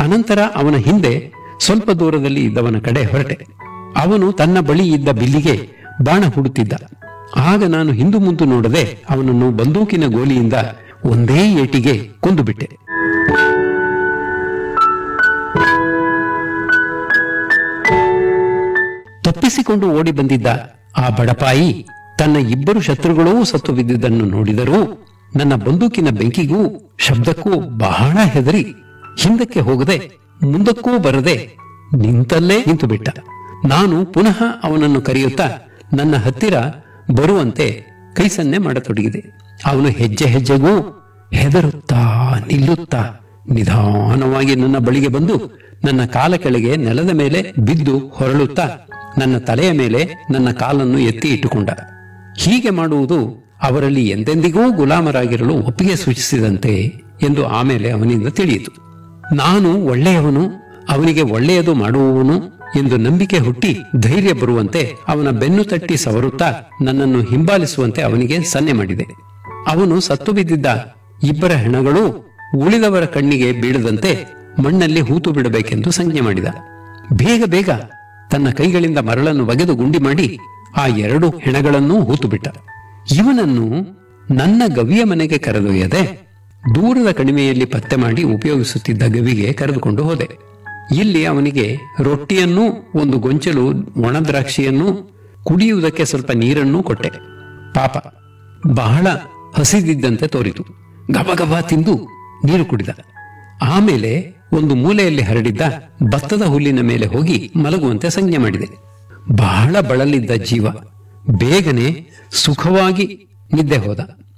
ಅನಂತರ ಅವನ ಹಿಂದೆ ಸ್ವಲ್ಪ ದೂರದಲ್ಲಿ ಇದ್ದವನ ಕಡೆ ಹೊರಟೆ ಅವನು ತನ್ನ ಬಳಿ ಇದ್ದ ಬಿಲ್ಲಿಗೆ ಬಾಣ ಹುಡುತ್ತಿದ್ದ ಆಗ ನಾನು ಹಿಂದು ಮುಂದು ನೋಡದೆ ಅವನನ್ನು ಬಂದೂಕಿನ ಗೋಲಿಯಿಂದ ಒಂದೇ ಏಟಿಗೆ ಕೊಂದು ಬಿಟ್ಟೆ ತಪ್ಪಿಸಿಕೊಂಡು ಓಡಿ ಬಂದಿದ್ದ ಆ ಬಡಪಾಯಿ ತನ್ನ ಇಬ್ಬರು ಶತ್ರುಗಳೂ ಸತ್ತು ಬಿದ್ದಿದ್ದನ್ನು ನೋಡಿದರೂ ನನ್ನ ಬಂದೂಕಿನ ಬೆಂಕಿಗೂ ಶಬ್ದಕ್ಕೂ ಬಹಳ ಹೆದರಿ ಹಿಂದಕ್ಕೆ ಹೋಗದೆ ಮುಂದಕ್ಕೂ ಬರದೆ ನಿಂತಲ್ಲೇ ನಿಂತು ಬಿಟ್ಟ ನಾನು ಪುನಃ ಅವನನ್ನು ಕರೆಯುತ್ತಾ ನನ್ನ ಹತ್ತಿರ ಬರುವಂತೆ ಕೈ ಸನ್ನೆ ಮಾಡತೊಡಗಿದೆ ಅವನು ಹೆಜ್ಜೆ ಹೆಜ್ಜೆಗೂ ಹೆದರುತ್ತಾ ನಿಲ್ಲುತ್ತಾ ನಿಧಾನವಾಗಿ ನನ್ನ ಬಳಿಗೆ ಬಂದು ನನ್ನ ಕಾಲ ಕೆಳಗೆ ನೆಲದ ಮೇಲೆ ಬಿದ್ದು ಹೊರಳುತ್ತಾ ನನ್ನ ತಲೆಯ ಮೇಲೆ ನನ್ನ ಕಾಲನ್ನು ಎತ್ತಿ ಇಟ್ಟುಕೊಂಡ ಹೀಗೆ ಮಾಡುವುದು ಅವರಲ್ಲಿ ಎಂದೆಂದಿಗೂ ಗುಲಾಮರಾಗಿರಲು ಒಪ್ಪಿಗೆ ಸೂಚಿಸಿದಂತೆ ಎಂದು ಆಮೇಲೆ ಅವನಿಂದ ತಿಳಿಯಿತು ನಾನು ಒಳ್ಳೆಯವನು ಅವನಿಗೆ ಒಳ್ಳೆಯದು ಮಾಡುವವನು ಎಂದು ನಂಬಿಕೆ ಹುಟ್ಟಿ ಧೈರ್ಯ ಬರುವಂತೆ ಅವನ ಬೆನ್ನು ತಟ್ಟಿ ಸವರುತ್ತಾ ನನ್ನನ್ನು ಹಿಂಬಾಲಿಸುವಂತೆ ಅವನಿಗೆ ಸನ್ನೆ ಮಾಡಿದೆ ಅವನು ಸತ್ತು ಬಿದ್ದಿದ್ದ ಇಬ್ಬರ ಹೆಣಗಳು ಉಳಿದವರ ಕಣ್ಣಿಗೆ ಬೀಳದಂತೆ ಮಣ್ಣಲ್ಲಿ ಹೂತು ಬಿಡಬೇಕೆಂದು ಸಂಜ್ಞೆ ಮಾಡಿದ ಬೇಗ ಬೇಗ ತನ್ನ ಕೈಗಳಿಂದ ಮರಳನ್ನು ಬಗೆದು ಗುಂಡಿ ಮಾಡಿ ಆ ಎರಡು ಹೆಣಗಳನ್ನೂ ಹೂತು ಬಿಟ್ಟ ಇವನನ್ನು ನನ್ನ ಗವಿಯ ಮನೆಗೆ ಕರೆದೊಯ್ಯದೆ ದೂರದ ಕಣಿವೆಯಲ್ಲಿ ಪತ್ತೆ ಮಾಡಿ ಉಪಯೋಗಿಸುತ್ತಿದ್ದ ಗವಿಗೆ ಕರೆದುಕೊಂಡು ಹೋದೆ ಇಲ್ಲಿ ಅವನಿಗೆ ರೊಟ್ಟಿಯನ್ನೂ ಒಂದು ಗೊಂಚಲು ಒಣ ದ್ರಾಕ್ಷಿಯನ್ನೂ ಕುಡಿಯುವುದಕ್ಕೆ ಸ್ವಲ್ಪ ನೀರನ್ನೂ ಕೊಟ್ಟೆ ಪಾಪ ಬಹಳ ಹಸಿದಿದ್ದಂತೆ ತೋರಿತು ಗಬಗಬ ತಿಂದು ನೀರು ಕುಡಿದ ಆಮೇಲೆ ಒಂದು ಮೂಲೆಯಲ್ಲಿ ಹರಡಿದ್ದ ಭತ್ತದ ಹುಲ್ಲಿನ ಮೇಲೆ ಹೋಗಿ ಮಲಗುವಂತೆ ಸಂಜ್ಞೆ ಮಾಡಿದೆ ಬಹಳ ಬಳಲಿದ್ದ ಜೀವ ಬೇಗನೆ ಸುಖವಾಗಿ ನಿದ್ದೆ ಹೋದ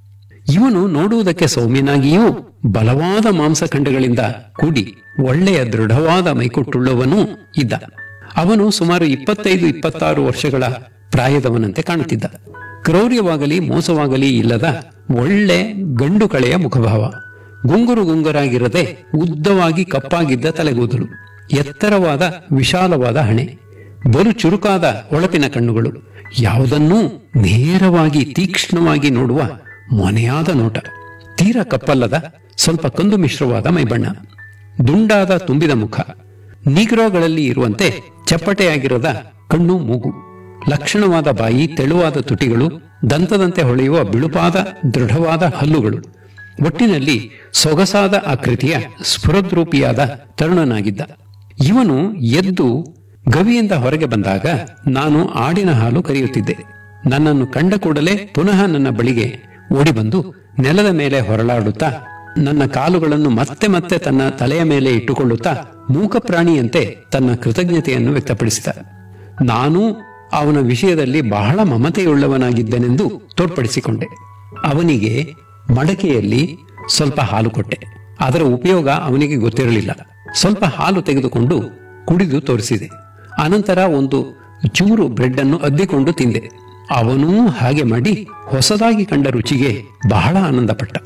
ಇವನು ನೋಡುವುದಕ್ಕೆ ಸೌಮ್ಯನಾಗಿಯೂ ಬಲವಾದ ಮಾಂಸಖಂಡಗಳಿಂದ ಕೂಡಿ ಒಳ್ಳೆಯ ದೃಢವಾದ ಮೈಕೊಟ್ಟುಳ್ಳವನೂ ಇದ್ದ ಅವನು ಸುಮಾರು ಇಪ್ಪತ್ತೈದು ಇಪ್ಪತ್ತಾರು ವರ್ಷಗಳ ಪ್ರಾಯದವನಂತೆ ಕಾಣುತ್ತಿದ್ದ ಕ್ರೌರ್ಯವಾಗಲಿ ಮೋಸವಾಗಲಿ ಇಲ್ಲದ ಒಳ್ಳೆ ಗಂಡು ಕಳೆಯ ಮುಖಭಾವ ಗುಂಗುರು ಗುಂಗುರಾಗಿರದೆ ಉದ್ದವಾಗಿ ಕಪ್ಪಾಗಿದ್ದ ತಲೆಗೂದಲು ಎತ್ತರವಾದ ವಿಶಾಲವಾದ ಹಣೆ ಬಲು ಚುರುಕಾದ ಒಳಪಿನ ಕಣ್ಣುಗಳು ಯಾವುದನ್ನೂ ನೇರವಾಗಿ ತೀಕ್ಷ್ಣವಾಗಿ ನೋಡುವ ಮೊನೆಯಾದ ನೋಟ ತೀರ ಕಪ್ಪಲ್ಲದ ಸ್ವಲ್ಪ ಕಂದು ಮಿಶ್ರವಾದ ಮೈಬಣ್ಣ ದುಂಡಾದ ತುಂಬಿದ ಮುಖ ನೀಗ್ರೋಗಳಲ್ಲಿ ಇರುವಂತೆ ಚಪ್ಪಟೆಯಾಗಿರದ ಕಣ್ಣು ಮೂಗು ಲಕ್ಷಣವಾದ ಬಾಯಿ ತೆಳುವಾದ ತುಟಿಗಳು ದಂತದಂತೆ ಹೊಳೆಯುವ ಬಿಳುಪಾದ ದೃಢವಾದ ಹಲ್ಲುಗಳು ಒಟ್ಟಿನಲ್ಲಿ ಸೊಗಸಾದ ಆಕೃತಿಯ ಸ್ಫುರದ್ರೂಪಿಯಾದ ತರುಣನಾಗಿದ್ದ ಇವನು ಎದ್ದು ಗವಿಯಿಂದ ಹೊರಗೆ ಬಂದಾಗ ನಾನು ಆಡಿನ ಹಾಲು ಕರೆಯುತ್ತಿದ್ದೆ ನನ್ನನ್ನು ಕಂಡ ಕೂಡಲೇ ಪುನಃ ನನ್ನ ಬಳಿಗೆ ಓಡಿ ಬಂದು ನೆಲದ ಮೇಲೆ ಹೊರಳಾಡುತ್ತಾ ನನ್ನ ಕಾಲುಗಳನ್ನು ಮತ್ತೆ ಮತ್ತೆ ತನ್ನ ತಲೆಯ ಮೇಲೆ ಇಟ್ಟುಕೊಳ್ಳುತ್ತಾ ಮೂಕ ಪ್ರಾಣಿಯಂತೆ ತನ್ನ ಕೃತಜ್ಞತೆಯನ್ನು ವ್ಯಕ್ತಪಡಿಸಿದ ನಾನು ಅವನ ವಿಷಯದಲ್ಲಿ ಬಹಳ ಮಮತೆಯುಳ್ಳವನಾಗಿದ್ದೆನೆಂದು ತೋರ್ಪಡಿಸಿಕೊಂಡೆ ಅವನಿಗೆ ಮಡಕೆಯಲ್ಲಿ ಸ್ವಲ್ಪ ಹಾಲು ಕೊಟ್ಟೆ ಅದರ ಉಪಯೋಗ ಅವನಿಗೆ ಗೊತ್ತಿರಲಿಲ್ಲ ಸ್ವಲ್ಪ ಹಾಲು ತೆಗೆದುಕೊಂಡು ಕುಡಿದು ತೋರಿಸಿದೆ ಅನಂತರ ಒಂದು ಚೂರು ಬ್ರೆಡ್ ಅನ್ನು ಅದ್ದಿಕೊಂಡು ತಿಂದೆ ಅವನೂ ಹಾಗೆ ಮಾಡಿ ಹೊಸದಾಗಿ ಕಂಡ ರುಚಿಗೆ ಬಹಳ ಆನಂದಪಟ್ಟ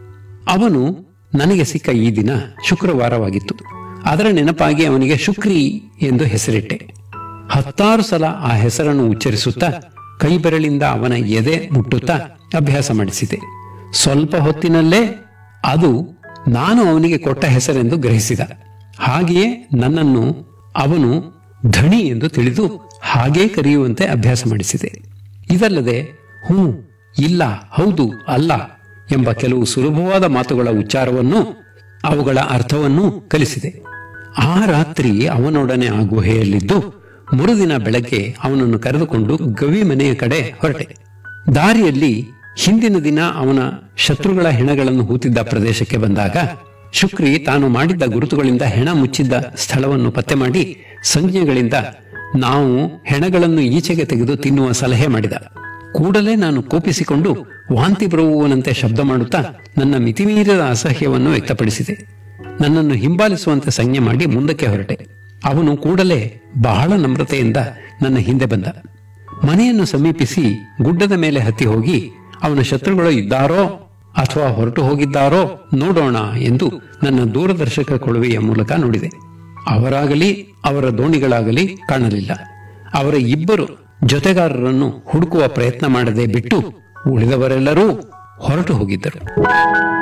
ಅವನು ನನಗೆ ಸಿಕ್ಕ ಈ ದಿನ ಶುಕ್ರವಾರವಾಗಿತ್ತು ಅದರ ನೆನಪಾಗಿ ಅವನಿಗೆ ಶುಕ್ರಿ ಎಂದು ಹೆಸರಿಟ್ಟೆ ಹತ್ತಾರು ಸಲ ಆ ಹೆಸರನ್ನು ಉಚ್ಚರಿಸುತ್ತಾ ಕೈಬೆರಳಿಂದ ಅವನ ಎದೆ ಮುಟ್ಟುತ್ತಾ ಅಭ್ಯಾಸ ಮಾಡಿಸಿದೆ ಸ್ವಲ್ಪ ಹೊತ್ತಿನಲ್ಲೇ ಅದು ನಾನು ಅವನಿಗೆ ಕೊಟ್ಟ ಹೆಸರೆಂದು ಗ್ರಹಿಸಿದ ಹಾಗೆಯೇ ನನ್ನನ್ನು ಅವನು ಧಣಿ ಎಂದು ತಿಳಿದು ಹಾಗೇ ಕರೆಯುವಂತೆ ಅಭ್ಯಾಸ ಮಾಡಿಸಿದೆ ಇದಲ್ಲದೆ ಹ್ಞೂ ಇಲ್ಲ ಹೌದು ಅಲ್ಲ ಎಂಬ ಕೆಲವು ಸುಲಭವಾದ ಮಾತುಗಳ ಉಚ್ಚಾರವನ್ನು ಅವುಗಳ ಅರ್ಥವನ್ನೂ ಕಲಿಸಿದೆ ಆ ರಾತ್ರಿ ಅವನೊಡನೆ ಆ ಗುಹೆಯಲ್ಲಿದ್ದು ಮರುದಿನ ಬೆಳಗ್ಗೆ ಅವನನ್ನು ಕರೆದುಕೊಂಡು ಗವಿ ಮನೆಯ ಕಡೆ ಹೊರಟೆ ದಾರಿಯಲ್ಲಿ ಹಿಂದಿನ ದಿನ ಅವನ ಶತ್ರುಗಳ ಹೆಣಗಳನ್ನು ಹೂತಿದ್ದ ಪ್ರದೇಶಕ್ಕೆ ಬಂದಾಗ ಶುಕ್ರಿ ತಾನು ಮಾಡಿದ್ದ ಗುರುತುಗಳಿಂದ ಹೆಣ ಮುಚ್ಚಿದ್ದ ಸ್ಥಳವನ್ನು ಪತ್ತೆ ಮಾಡಿ ಸಂಜ್ಞೆಗಳಿಂದ ನಾವು ಹೆಣಗಳನ್ನು ಈಚೆಗೆ ತೆಗೆದು ತಿನ್ನುವ ಸಲಹೆ ಮಾಡಿದ ಕೂಡಲೇ ನಾನು ಕೋಪಿಸಿಕೊಂಡು ವಾಂತಿ ಬರುವವನಂತೆ ಶಬ್ದ ಮಾಡುತ್ತಾ ನನ್ನ ಮಿತಿಮೀರಿದ ಅಸಹ್ಯವನ್ನು ವ್ಯಕ್ತಪಡಿಸಿದೆ ನನ್ನನ್ನು ಹಿಂಬಾಲಿಸುವಂತೆ ಸಂಜ್ಞೆ ಮಾಡಿ ಮುಂದಕ್ಕೆ ಹೊರಟೆ ಅವನು ಕೂಡಲೇ ಬಹಳ ನಮ್ರತೆಯಿಂದ ನನ್ನ ಹಿಂದೆ ಬಂದ ಮನೆಯನ್ನು ಸಮೀಪಿಸಿ ಗುಡ್ಡದ ಮೇಲೆ ಹತ್ತಿ ಹೋಗಿ ಅವನ ಶತ್ರುಗಳು ಇದ್ದಾರೋ ಅಥವಾ ಹೊರಟು ಹೋಗಿದ್ದಾರೋ ನೋಡೋಣ ಎಂದು ನನ್ನ ದೂರದರ್ಶಕ ಕೊಳುವೆಯ ಮೂಲಕ ನೋಡಿದೆ ಅವರಾಗಲಿ ಅವರ ದೋಣಿಗಳಾಗಲಿ ಕಾಣಲಿಲ್ಲ ಅವರ ಇಬ್ಬರು ಜೊತೆಗಾರರನ್ನು ಹುಡುಕುವ ಪ್ರಯತ್ನ ಮಾಡದೆ ಬಿಟ್ಟು ಉಳಿದವರೆಲ್ಲರೂ ಹೊರಟು ಹೋಗಿದ್ದರು